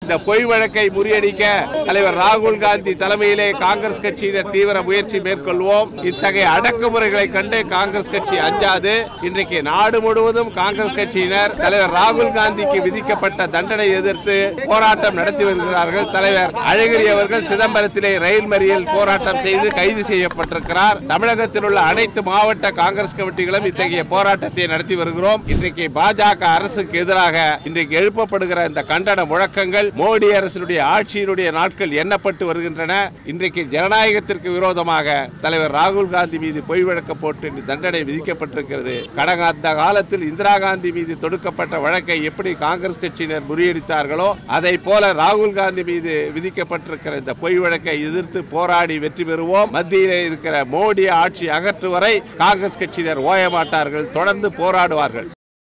இந்த பொய் வழக்கை முறியடிக்க தலைவர் ராகுல் காந்தி தலைமையிலே காங்கிரஸ் கட்சியினர் தீவிர முயற்சி மேற்கொள்வோம் இத்தகைய அடக்குமுறைகளை கண்டு காங்கிரஸ் கட்சி அஞ்சாது இன்றைக்கு நாடு முழுவதும் காங்கிரஸ் கட்சியினர் தலைவர் ராகுல் காந்திக்கு விதிக்கப்பட்ட தண்டனை எதிர்த்து போராட்டம் நடத்தி வருகிறார்கள் தலைவர் அழகிரி அவர்கள் சிதம்பரத்திலே ரயில் மறியல் போராட்டம் செய்து கைது செய்யப்பட்டிருக்கிறார் தமிழகத்தில் உள்ள அனைத்து மாவட்ட காங்கிரஸ் கமிட்டிகளும் இத்தகைய போராட்டத்தை நடத்தி வருகிறோம் இன்றைக்கு பாஜக அரசுக்கு எதிராக இன்றைக்கு எழுப்பப்படுகிற இந்த கண்டன முழக்கங்கள் மோடி அரசினுடைய ஆட்சியினுடைய நாட்கள் எண்ணப்பட்டு வருகின்றன இன்றைக்கு ஜனநாயகத்திற்கு விரோதமாக தலைவர் ராகுல் காந்தி மீது பொய் வழக்கு போட்டு இந்த தண்டனை விதிக்கப்பட்டிருக்கிறது கடந்த காலத்தில் இந்திரா காந்தி மீது தொடுக்கப்பட்ட வழக்கை எப்படி காங்கிரஸ் கட்சியினர் முறியடித்தார்களோ அதை போல ராகுல் காந்தி மீது விதிக்கப்பட்டிருக்கிற இந்த பொய் வழக்கை எதிர்த்து போராடி வெற்றி பெறுவோம் மத்தியிலே இருக்கிற மோடி ஆட்சி அகற்று வரை காங்கிரஸ் கட்சியினர் ஓய மாட்டார்கள் தொடர்ந்து போராடுவார்கள்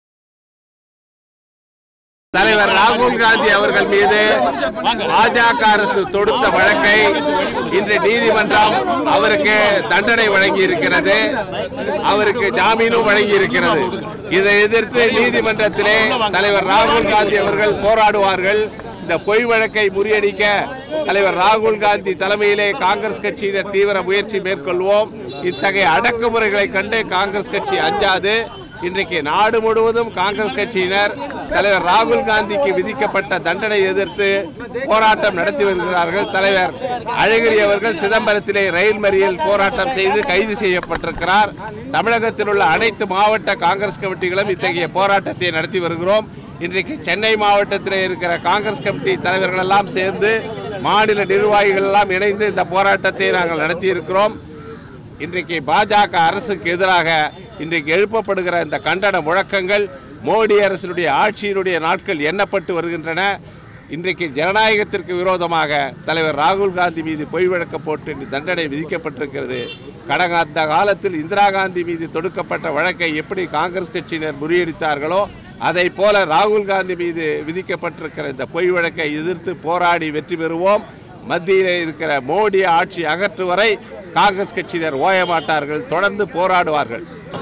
தலைவர் ராகுல் காந்தி அவர்கள் மீது பாஜக அரசு தொடுத்த வழக்கை இன்று நீதிமன்றம் அவருக்கு தண்டனை வழங்கி இருக்கிறது அவருக்கு ஜாமீனும் வழங்கி இருக்கிறது இதை எதிர்த்து நீதிமன்றத்திலே தலைவர் ராகுல் காந்தி அவர்கள் போராடுவார்கள் இந்த பொய் வழக்கை முறியடிக்க தலைவர் ராகுல் காந்தி தலைமையிலே காங்கிரஸ் கட்சியினர் தீவிர முயற்சி மேற்கொள்வோம் இத்தகைய அடக்குமுறைகளை கண்டு காங்கிரஸ் கட்சி அஞ்சாது இன்றைக்கு நாடு முழுவதும் காங்கிரஸ் கட்சியினர் தலைவர் ராகுல் காந்திக்கு விதிக்கப்பட்ட தண்டனை எதிர்த்து போராட்டம் நடத்தி வருகிறார்கள் தலைவர் அழகிரி அவர்கள் சிதம்பரத்திலே ரயில் மறியல் போராட்டம் செய்து கைது செய்யப்பட்டிருக்கிறார் தமிழகத்தில் உள்ள அனைத்து மாவட்ட காங்கிரஸ் கமிட்டிகளும் இத்தகைய போராட்டத்தை நடத்தி வருகிறோம் இன்றைக்கு சென்னை மாவட்டத்தில் இருக்கிற காங்கிரஸ் கமிட்டி தலைவர்கள் எல்லாம் சேர்ந்து மாநில நிர்வாகிகள் எல்லாம் இணைந்து இந்த போராட்டத்தை நாங்கள் நடத்தி இருக்கிறோம் இன்றைக்கு பாஜக அரசுக்கு எதிராக இன்றைக்கு எழுப்பப்படுகிற இந்த கண்டன முழக்கங்கள் மோடி அரசினுடைய ஆட்சியினுடைய நாட்கள் எண்ணப்பட்டு வருகின்றன இன்றைக்கு ஜனநாயகத்திற்கு விரோதமாக தலைவர் ராகுல் காந்தி மீது பொய் வழக்கு போட்டு இந்த தண்டனை விதிக்கப்பட்டிருக்கிறது கடந்த காலத்தில் இந்திரா காந்தி மீது தொடுக்கப்பட்ட வழக்கை எப்படி காங்கிரஸ் கட்சியினர் முறியடித்தார்களோ அதை போல ராகுல் காந்தி மீது விதிக்கப்பட்டிருக்கிற இந்த பொய் வழக்கை எதிர்த்து போராடி வெற்றி பெறுவோம் மத்தியிலே இருக்கிற மோடி ஆட்சி அகற்று வரை காங்கிரஸ் கட்சியினர் ஓய மாட்டார்கள் தொடர்ந்து போராடுவார்கள்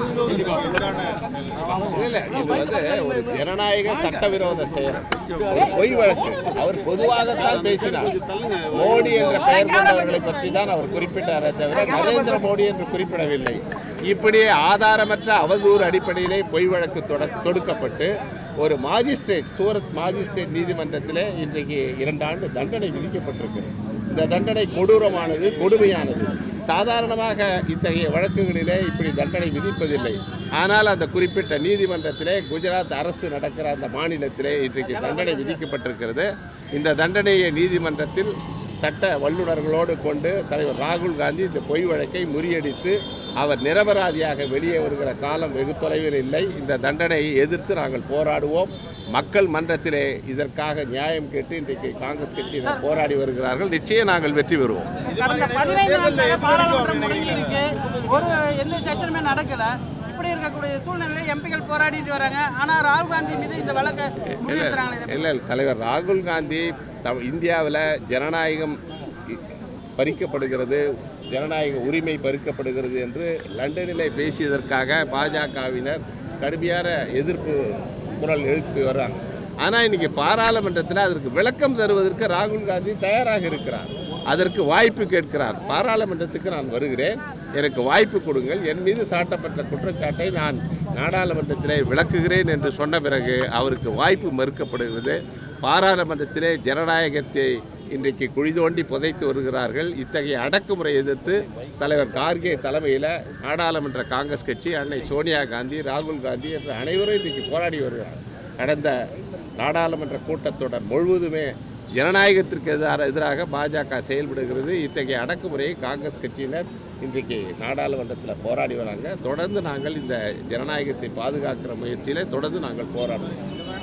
இல்ல, இது வந்து ஒரு ஜனநாயக சட்டவிரோத செயல் ஒரு பொய் வழக்கு அவர் பொதுவாகத்தான் பேசினார் மோடி என்ற பெயர் கொண்டவர்களை பற்றி தான் அவர் குறிப்பிட்டாரே தவிர நரேந்திர மோடி என்று குறிப்பிடவில்லை இப்படி ஆதாரமற்ற அவதூறு அடிப்படையிலே பொய் வழக்கு தொட- தொடுக்கப்பட்டு ஒரு மாஜிஸ்ட்ரேட் சூரத் மாஜிஸ்ட்ரேட் நீதிமன்றத்திலே இன்றைக்கு இரண்டு ஆண்டு தண்டனை விதிக்கப்பட்டிருக்கிறது இந்த தண்டனை கொடூரமானது கொடுமையானது சாதாரணமாக இத்தகைய வழக்குகளிலே இப்படி தண்டனை விதிப்பதில்லை ஆனால் அந்த குறிப்பிட்ட நீதிமன்றத்திலே குஜராத் அரசு நடக்கிற அந்த மாநிலத்திலே இன்றைக்கு தண்டனை விதிக்கப்பட்டிருக்கிறது இந்த தண்டனையை நீதிமன்றத்தில் சட்ட வல்லுநர்களோடு கொண்டு தலைவர் ராகுல் காந்தி இந்த பொய் வழக்கை முறியடித்து அவர் நிரபராதியாக வெளியே வருகிற காலம் வெகு தொலைவில் இல்லை இந்த தண்டனையை எதிர்த்து நாங்கள் போராடுவோம் மக்கள் மன்றத்திலே இதற்காக நியாயம் கேட்டு இன்றைக்கு காங்கிரஸ் கட்சியினர் போராடி வருகிறார்கள் நிச்சயம் நாங்கள் வெற்றி பெறுவோம் கடந்த பதினைந்து நாட்களாக பாராளுமன்றம் முடங்கி இருக்கு ஒரு எந்த செஷனுமே நடக்கல இப்படி இருக்கக்கூடிய சூழ்நிலையில எம்பிகள் போராடிட்டு வராங்க ஆனா ராகுல் காந்தி மீது இந்த வழக்கை முன்னிறுத்துறாங்களே இதை இல்லை தலைவர் ராகுல் காந்தி தம் இந்தியாவில் ஜனநாயகம் இ- பறிக்கப்படுகிறது ஜனநாயக உரிமை பறிக்கப்படுகிறது என்று லண்டனிலே பேசியதற்காக பாஜகவினர் கடுமையான எதிர்ப்பு குரல் எழுப்பி வர்றாங்க ஆனால் இன்னைக்கு பாராளுமன்றத்தில் அதற்கு விளக்கம் தருவதற்கு ராகுல் காந்தி தயாராக இருக்கிறார் அதற்கு வாய்ப்பு கேட்கிறார் பாராளுமன்றத்துக்கு நான் வருகிறேன் எனக்கு வாய்ப்பு கொடுங்கள் என் மீது சாட்டப்பட்ட குற்றச்சாட்டை நான் நாடாளுமன்றத்திலே விளக்குகிறேன் என்று சொன்ன பிறகு அவருக்கு வாய்ப்பு மறுக்கப்படுகிறது பாராளுமன்றத்திலே ஜனநாயகத்தை இன்றைக்கு குழி தோண்டி புதைத்து வருகிறார்கள் இத்தகைய அடக்குமுறை எதிர்த்து தலைவர் கார்கே தலைமையில் நாடாளுமன்ற காங்கிரஸ் கட்சி அன்னை சோனியா காந்தி ராகுல் காந்தி என்ற அனைவரும் இன்றைக்கு போராடி வருகிறார் கடந்த நாடாளுமன்ற கூட்டத்தொடர் முழுவதுமே ஜனநாயகத்திற்கு எதிராக எதிராக பாஜக செயல்படுகிறது இத்தகைய அடக்குமுறையை காங்கிரஸ் கட்சியினர் இன்றைக்கு நாடாளுமன்றத்தில் போராடி வராங்க தொடர்ந்து நாங்கள் இந்த ஜனநாயகத்தை பாதுகாக்கிற முயற்சியில் தொடர்ந்து நாங்கள் போராடுவோம்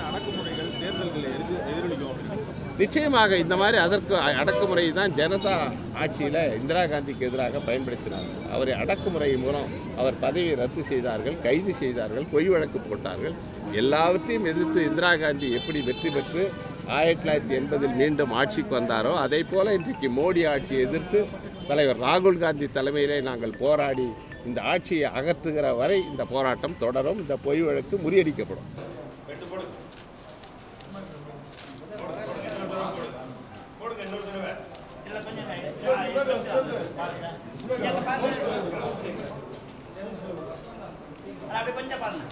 நிச்சயமாக இந்த மாதிரி அதற்கு அ- அடக்குமுறை தான் ஜனதா ஆட்சியில் இந்திரா காந்திக்கு எதிராக பயன்படுத்தினார்கள் அவரை அடக்குமுறை மூலம் அவர் பதவியை ரத்து செய்தார்கள் கைது செய்தார்கள் பொய் வழக்கு போட்டார்கள் எல்லாவற்றையும் எதிர்த்து இந்திரா காந்தி எப்படி வெற்றி பெற்று ஆயிரத்தி தொள்ளாயிரத்தி எண்பதில் மீண்டும் ஆட்சிக்கு வந்தாரோ அதே போல இன்றைக்கு மோடி ஆட்சியை எதிர்த்து தலைவர் ராகுல் காந்தி தலைமையிலே நாங்கள் போராடி இந்த ஆட்சியை அகற்றுகிற வரை இந்த போராட்டம் தொடரும் இந்த பொய் வழக்கு முறியடிக்கப்படும் அப்படி கொஞ்சம் பாருங்க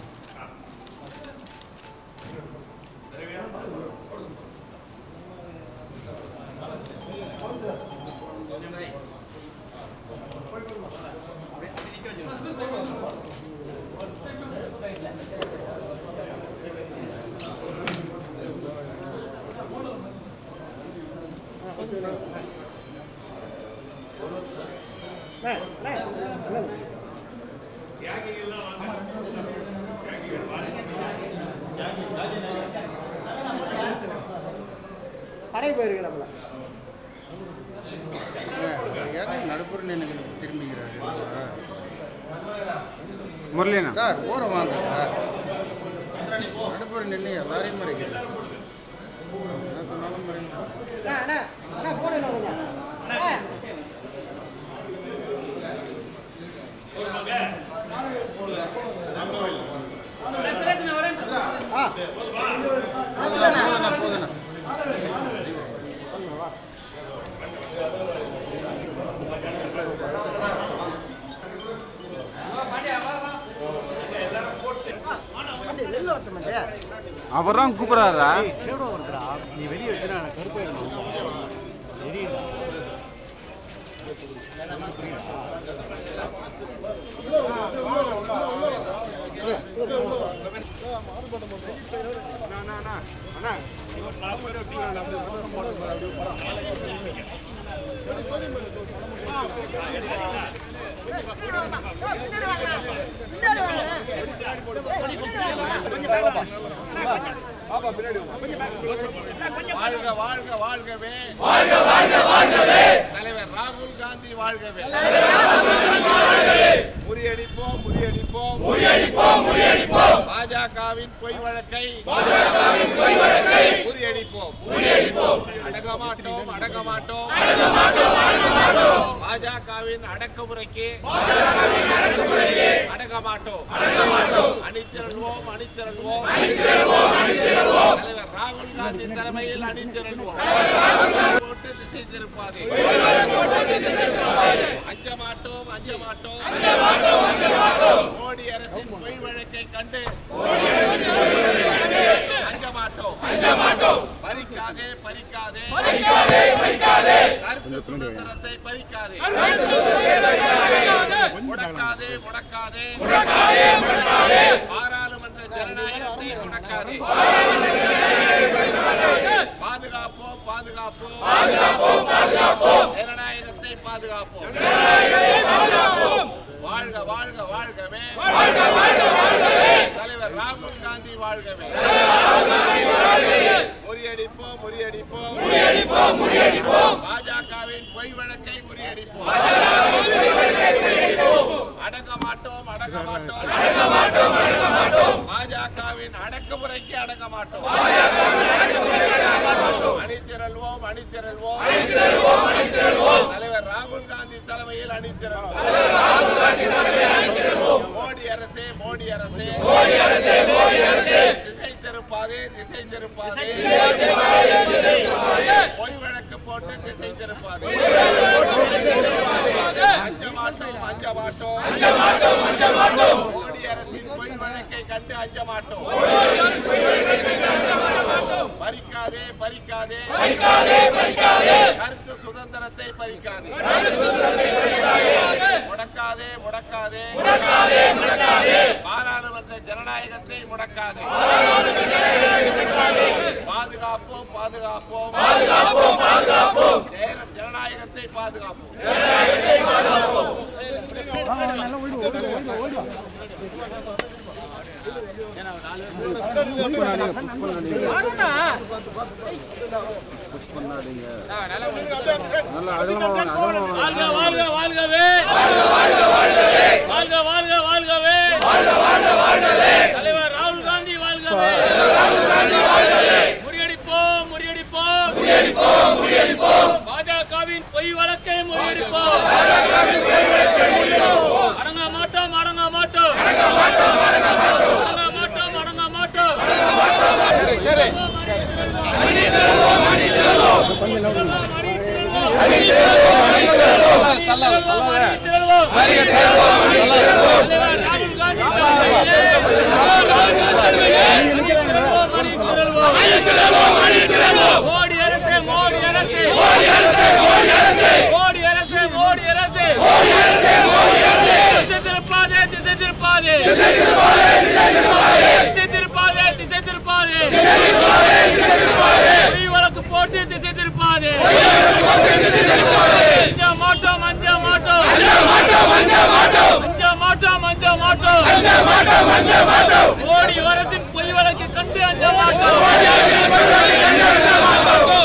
படை போயிருக்கிறப்பல நடுப்புற எனக்கு திரும்பிக்கிறாரு முரளினா சார் ஓர வாங்க சார் நடுப்புற நின்று எல்லாரையும் மறைக்கிறார் என்ன சொன்னாலும் மறைக்கிறார் அண்ணா அண்ணா போன என்ன கொஞ்சம் அண்ணா. சுரேஷ் நான் வரேன் ஆ போதுண்ணா போதுண்ணா வெளில வரட்டு மச்சே அவர்தான் கூப்பிடாரா ஷேடோ வருதுடா நீ வெளியே வச்சுனா எனக்கு கருப்பாயிடும் தெரியல வாழ்க வாழ்க வாழ்கவே வாழ்க வாழ்க வாழ்கவே தலைவர் ராகுல் காந்தி வாழ்கவே முறியடிப்போம் முறியடிப்போம் முறியடிப்போம் முறியடிப்போம் பாஜகவின் பொய் வழக்கை பாஜகவின் பொய் வழக்கை முறியடிப்போம் முறியடிப்போம் அடங்க மாட்டோம் அடங்க மாட்டோம் அடங்க மாட்டோம் அடங்க மாட்டோம் பாஜகவின் அடக்குமுறைக்கு பாஜகவின் அடக்குமுறைக்கு அடங்க மாட்டோம் அடங்க மாட்டோம் அணிதிரள்வோம் அணிதிரள்வோம் அணிதிரள்வோம் அணிதிரள்வோம் தலைவர் ராகுல் காந்தி தலைமையில் அணிதிரள்வோம் போட்டு திசை திருப்பாதே அஞ்ச மாட்டோம் அஞ்ச மாட்டோம் மோடி அரசின் பொய் வழக்கை கண்டு அஞ்ச மாட்டோம் அஞ்ச மாட்டோம் பறிக்காதே பறிக்காதே பறிக்காதே பறிக்காதே கருத்து சுதந்திரத்தை பறிக்காதே முடக்காதே முடக்காதே முடக்காதே முடக்காதே பாராளுமன்ற ஜனநாயகத்தை முடக்காதே பாதுகாப்போம் பாதுகாப்போம் பாதுகாப்போம் பாதுகாப்போம் ஜனநாயகத்தை பாதுகாப்போம் வாழ்க வாழ்க வாழ்கவே வாழ்க வாழ்க வாழ்கவே தலைவர் ராகுல் காந்தி வாழ்கவே முறியடிப்போம் முறியடிப்போம் முறியடிப்போம் முறியடிப்போம் பாஜகவின் பொய் வழக்கை முறியடிப்போம் அடக்க மாட்டோம் அடக்க மாட்டோம் அடக்க மாட்டோம் அடக்க மாட்டோம் பாஜகவின் அடக்குமுறைக்கு அடக்க மாட்டோம் அணிதிரள்வோம் அணிதிரள்வோம் அணிதிரள்வோம் அணிதிரள்வோம் தலைவர் ராகுல் காந்தி தலைமையில் அணிதிரள்வோம் மோடி அரசே மோடி அரசே மோடி அரசே மோடி அரசே திசை திருப்பாதே திசை திருப்பாதே பொய் வழக்கு போட்டு திசை திருப்பாதே அஞ்ச மாட்டோம் அஞ்ச மாட்டோம் அஞ்ச மாட்டோம் அஞ்ச மாட்டோம் மோடி அரசின் பொய் வழக்கை கண்டு அஞ்ச மாட்டோம் பறிக்காதே பறிக்காதே பறிக்காதே பறிக்காதே கருத்து சுதந்திரத்தை பறிக்காதே முடக்காதே முடக்காதே முடக்காதே முடக்காதே பாராளுமன்ற ஜனநாயகத்தை முடக்காதே பாதுகாப்போம் பாதுகாப்போம் பாதுகாப்போம் பாதுகாப்போம் ஜனநாயகத்தை பாதுகாப்போம் நல்லா அகலமா அகலமா வாழ்க வாழ்க வாழ்கவே வாழ்க வாழ்க வாழ்கவே வாழ்க வாழ்க வாழ்கவே வாழ்க வாழ்க வாழ்கவே தலைவர் ராகுல் காந்தி வாழ்கவே ராகுல் காந்தி வாழ்கவே முறியடிப்போம் முறியடிப்போம் முறியடிப்போம் முறியடிப்போம் பாஜகவின் பொய் வழக்கை முறியடிப்போம் பாஜகவின் பொய் வழக்கை முறியடிப்போம் அடங்க மாட்டோம் அடங்க மாட்டோம் அடங்க மாட்டோம் அடங்க மாட்டோம் அடங்க மாட்டோம் அடங்க மாட்டோம் அடங்க மாட்டோம் அணிதிரள்வோம் அணிதிரள்வோம் அணிதிரள்வோம் அணிதிரள்வோம் திரள்வோம், அணி திரள்வோம். தலைவர் ராகுல் காந்தி தலைமையிலே அணி திரள்வோம், அணி திரள்வோம். மோடி அரசே மோடி அரசே மோடி அரசே மோடி அரசே மோடி அரசே திசை திருப்பாதே திசை திருப்பாதே திசை திருப்பாதே திசை திருப்பாதே பொய் வழக்கு போட்டு திசை திருப்பாதே அஞ்ச மாட்டோம் அஞ்ச மாட்டோம் அஞ்ச மாட்டோம் அஞ்ச மாட்டோம் மோடி அரசின் பொய் வழக்கு கண்டு அஞ்ச மாட்டோம்